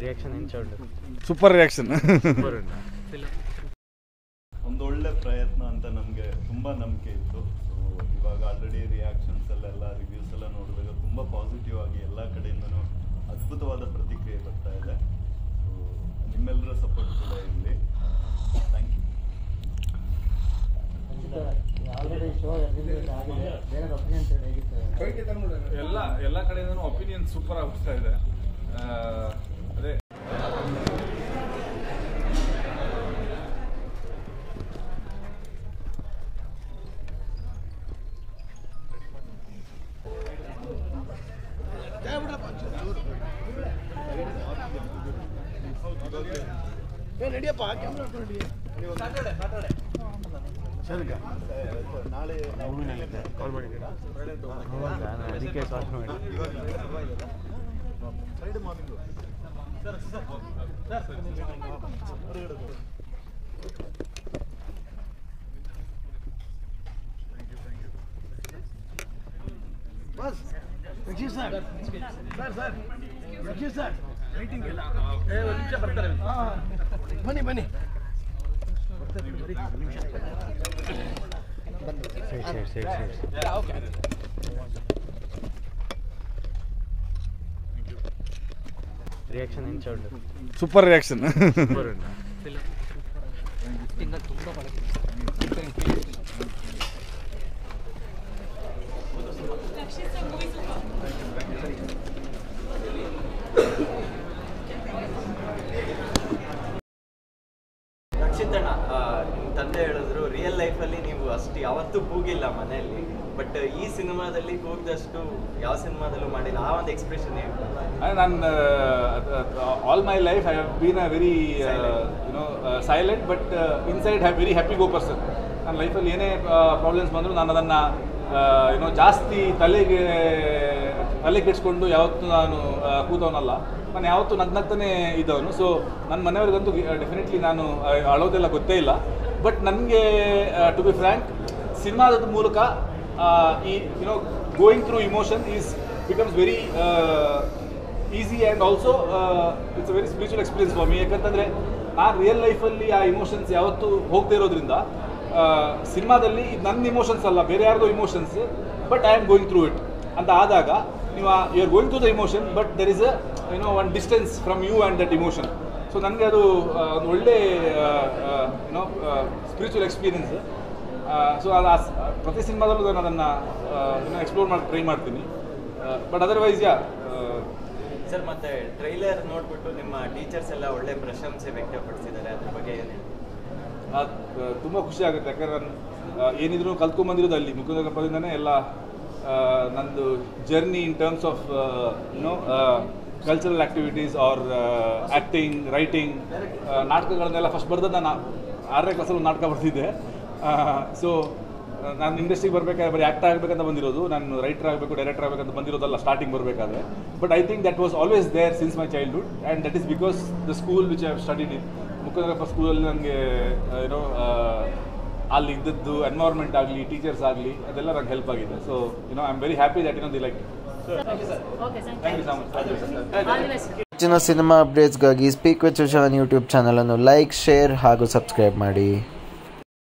reaction ಹೆಂಚೋಂಡು super reaction super ಉಂಟು ಒಂದೊಳ್ಳೆ ಪ್ರಯತ್ನ ಅಂತ ನಮಗೆ ತುಂಬ ನಂಬಿಕೆ ಇತ್ತು ಸೊ ಇವಾಗ ಆಲ್ರೆಡಿ ರಿಯಾಕ್ಷನ್ಸ್ ಅಲ್ಲೆಲ್ಲ ರಿವ್ಯೂಸ್ ಎಲ್ಲ ನೋಡಿದಾಗ ತುಂಬ ಪಾಸಿಟಿವ್ ಆಗಿ ಎಲ್ಲ ಕಡೆಯಿಂದನೂ ಅದ್ಭುತವಾದ ಪ್ರತಿಕ್ರಿಯೆ ಬರ್ತಾ ಇದೆ ಸೊ ನಿಮ್ಮೆಲ್ಲರ ಸಪೋರ್ಟ್ ಕೂಡ ಇರಲಿ ಥ್ಯಾಂಕ್ ಯು ಆಲ್ರೆಡಿ ಶೋ ಆಗಿದೆ ಬೇರೆ ಒಪಿನಿಯನ್ಸ್ ಹೇಗಿತ್ತು ಎಲ್ಲ ಎಲ್ಲ ಕಡೆಯಿಂದನೂ ಒಪಿನಿಯನ್ ಸೂಪರ್ ಆಗ್ತಾ ಇದೆ ಆ, ಅದೇ ನಾಳೆ ಕಾಲ್ ಮಾಡಿದ್ದೀರಾ ನಾನು ಅದಕ್ಕೆ ಕಾಲ್ ಮಾಡಿ ಸರಿ ಸರಿ ಸರಿ ಸರಿ ರಿಯಾಕ್ಷನ್ ಹೆಂಚೋಂಡು ಸೂಪರ್ ರಿಯಾಕ್ಷನ್ ಸೂಪರ್ ಉಂಟು ರಕ್ಷಿತಣ್ಣ ಆ, ನಿಮ್ ತಂದೆ ಹೇಳಿದ್ರು ರಿಯಲ್ ಲೈಫಲ್ಲಿ ನೀವು ಅಷ್ಟು ಯಾವತ್ತೂ ಕೂಗಿಲ್ಲ ಮನೆಯಲ್ಲಿ ಬಟ್ ಈ ಸಿನಿಮಾದಲ್ಲಿ ಕೂಗಿದಷ್ಟು ಯಾವ ಸಿನಿಮಾದಲ್ಲೂ ಮಾಡಿಲ್ಲ ಆ ಒಂದು ಎಕ್ಸ್ಪ್ರೆಷನ್ ಏನು ನಾನು all my life I have been a very you know silent but inside have very happy go person ನನ್ನ ಲೈಫಲ್ಲಿ ಏನೇ ಪ್ರಾಬ್ಲಮ್ಸ್ ಬಂದರೂ ನಾನು ಅದನ್ನು ಏನೋ ಜಾಸ್ತಿ ತಲೆಗೆ ತಲೆ ಕೆಡಿಸ್ಕೊಂಡು ಯಾವತ್ತೂ ನಾನು ಆ, ಕೂತವನಲ್ಲ ನಾನು ಯಾವತ್ತೂ ನಗ್ನಗ್ತಾನೆ ಇದ್ದವನು ಸೊ ನನ್ನ ಮನೆಯವ್ರಿಗಂತೂ ಡೆಫಿನೆಟ್ಲಿ ನಾನು ಆ, ಅಳೋದೆಲ್ಲ ಗೊತ್ತೇ ಇಲ್ಲ ಬಟ್ ನನಗೆ ಟು ಬಿ ಫ್ರ್ಯಾಂಕ್ ಸಿನಿಮಾದ ಮೂಲಕ ಆ, ಈ you know going through emotion is becomes very easy and also it's a very spiritual experience for me ಯಾಕಂತಂದರೆ ನಾನು ರಿಯಲ್ ಲೈಫಲ್ಲಿ ಆ ಇಮೋಷನ್ಸ್ ಯಾವತ್ತೂ ಹೋಗದೇ ಇರೋದ್ರಿಂದ ಸಿನಿಮಾದಲ್ಲಿ ಇದು ನನ್ನ ಇಮೋಷನ್ಸ್ ಅಲ್ಲ ಬೇರೆ ಯಾರ್ದೋ emotions but I am going through it ಅಂತ ಆದಾಗ ನೀವು you are going through the emotion but there is a you know one distance from you and that emotion so ನನಗೆ ಅದು ಆ, ಒಂದು ಒಳ್ಳೆ ಯುನೋ ಸ್ಪಿರಿಚುವಲ್ ಎಕ್ಸ್ಪೀರಿಯನ್ಸ್ ಸೊ ಅದು ಆ ಸ್- ಪ್ರತಿ ಸಿನಿಮಾದಲ್ಲೂ ನಾನು ಅದನ್ನು ಇನ್ನೂ ಎಕ್ಸ್ಪ್ಲೋರ್ ಮಾಡಿ ಟ್ರೈ ಮಾಡ್ತೀನಿ ಬಟ್ ಅದರ್ವೈಸ್ ಯಾ ಸರ್ ಮತ್ತೆ ಟ್ರೈಲರ್ ನೋಡ್ಬಿಟ್ಟು ನಿಮ್ಮ ಟೀಚರ್ಸ್ ಎಲ್ಲ ಒಳ್ಳೆ ಪ್ರಶಂಸೆ ವ್ಯಕ್ತಪಡಿಸಿದ್ದಾರೆ ಅದ್ರ ಬಗ್ಗೆ ಏನು ತುಂಬ ಖುಷಿ ಆಗುತ್ತೆ ಯಾಕಂದ್ರೆ ನಾನು ಆ, ಏನಿದ್ರು ಕಲ್ತ್ಕೊಂಬಂದಿರೋದು ಅಲ್ಲಿ ಮುಖಂದಪ್ಪದಿಂದನೇ ಎಲ್ಲ ಆ, ನಂದು journey in terms of you know cultural activities or acting writing ನಾಟಕಗಳನ್ನೆಲ್ಲ ಫಸ್ಟ್ ಬರ್ದದ್ದು ನಾನು ಆರನೇ ಕ್ಲಾಸಲ್ಲಿ ಒಂದು ನಾಟಕ ಬರ್ತಿದ್ದೆ ಸೊ ನಾನು ಇಂಡಸ್ಟ್ರಿಗೆ ಬರಬೇಕಾದ್ರೆ ಬರೀ ಆ್ಯಕ್ಟರ್ ಆಗಬೇಕಂತ ಬಂದಿರೋದು ನಾನು ರೈಟರ್ ಆಗಬೇಕು ಡೈರೆಕ್ಟರ್ ಆಗಬೇಕಂತ ಬಂದಿರೋದಲ್ಲ ಸ್ಟಾರ್ಟಿಂಗ್ ಬರಬೇಕಾದ್ರೆ but I think that was always there since my childhood and that is because the school which I have studied in Mukhandrappa ಸ್ಕೂಲಲ್ಲಿ ನನಗೆ ಏನೋ ಅಲ್ಲಿ ಇದ್ದದ್ದು ಎನ್ವೈರ್ಮೆಂಟ್ ಆಗಲಿ ಟೀಚರ್ಸ್ ಆಗಲಿ ಅದೆಲ್ಲ ನಂಗೆ ಹೆಲ್ಪ್ ಆಗಿದೆ so you know I am very happy that you know the like thank you so much ಹೆಚ್ಚಿನ ಸಿನಿಮಾ ಅಪ್ಡೇಟ್ಸ್ಗಾಗಿ ಸ್ಪೀಕ್ ವಿತ್ ಸುಶಾನ್ ಯೂಟ್ಯೂಬ್ ಚಾನಲನ್ನು ಲೈಕ್ ಶೇರ್ ಹಾಗೂ ಸಬ್ಸ್ಕ್ರೈಬ್ ಮಾಡಿ